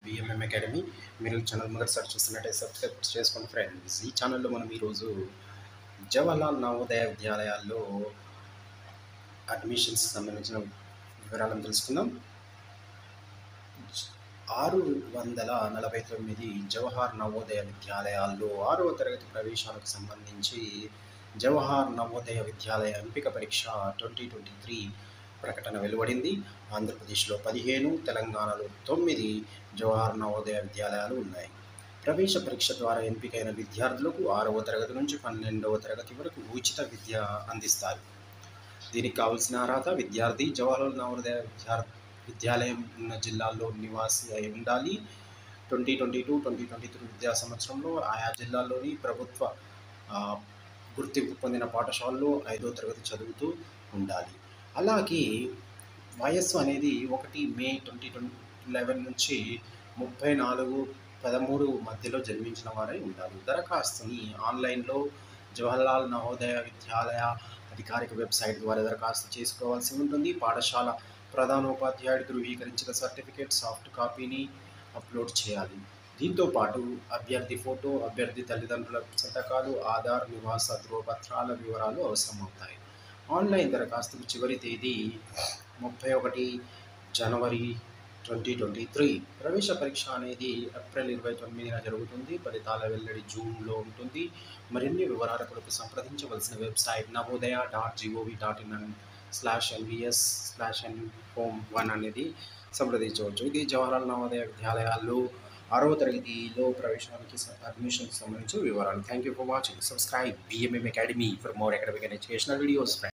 BMM academy మీరు ఈ channel మొదటిసారి చూస్తున్నట్టయితే సబ్స్క్రైబ్ చేసుకోండి ఫ్రెండ్స్ ఈ ఛానల్లో మనం ఈరోజు జవహర్లాల్ నవోదయ విద్యాలయాల్లో అడ్మిషన్స్ సంబంధించిన వివరాలను తెలుసుకుందాం ఆరు వందల నలభై తొమ్మిది జవహర్ నవోదయ విద్యాలయాల్లో ఆరవ తరగతి ప్రవేశాలకు సంబంధించి జవహర్ నవోదయ విద్యాలయ ఎంపిక పరీక్ష ట్వంటీ ట్వంటీ త్రీ ప్రకటన వెలువడింది ఆంధ్రప్రదేశ్లో పదిహేను తెలంగాణలో తొమ్మిది జవహర్ నవోదయ విద్యాలయాలు ఉన్నాయి ప్రవేశ పరీక్ష ద్వారా ఎంపికైన విద్యార్థులకు ఆరవ తరగతి నుంచి పన్నెండవ తరగతి వరకు ఉచిత విద్య అందిస్తారు దీనికి కావాల్సిన అర్హత విద్యార్థి జవహర్లాల్ నవోదయ విద్యార్థి విద్యాలయం ఉన్న జిల్లాల్లో నివాసి అయి ఉండాలి twenty twenty two twenty twenty three విద్యా సంవత్సరంలో ఆయా జిల్లాల్లోని ప్రభుత్వ ఆ, గుర్తింపు పొందిన పాఠశాలలో ఐదో తరగతి చదువుతూ ఉండాలి అలాగే వయస్సు అనేది ఒకటి మే ట్వంటీ ట్వంటీ లెవెన్ నుంచి ముప్పై నాలుగు పదమూడు మధ్యలో జన్మించిన వారై ఉండాలి దరఖాస్తుని ఆన్లైన్లో జవహర్లాల్ నవోదయ విద్యాలయ అధికారిక వెబ్సైట్ ద్వారా దరఖాస్తు చేసుకోవాల్సి ఉంటుంది పాఠశాల ప్రధానోపాధ్యాయుడు ధృవీకరించిన సర్టిఫికేట్ సాఫ్ట్ కాపీని అప్లోడ్ చేయాలి దీంతో పాటు అభ్యర్థి ఫోటో అభ్యర్థి తల్లిదండ్రుల సంతకాలు ఆధార్ నివాస ధృవపత్రాల వివరాలు అవసరమవుతాయి ఆన్లైన్ దరఖాస్తుకు చివరి తేదీ ముప్పై ఒకటి జనవరి ట్వంటీ ట్వంటీ త్రీ ప్రవేశ పరీక్ష అనేది ఏప్రిల్ ఇరవై తొమ్మిదిన జరుగుతుంది ఫలితాల వెల్లడి జూన్లో ఉంటుంది మరిన్ని వివరాల కొరకు సంప్రదించవలసిన website Navodaya dot gov dot in slash LVS slash N home one అనేది సంప్రదించవచ్చు ఇది జవహర్లాల్ నవోదయ విద్యాలయాల్లో ఆరవ తరగతిలో ప్రవేశానికి అడ్మిషన్కి సంబంధించిన వివరాలు thank you for watching subscribe BMM academy for more academic and educational videos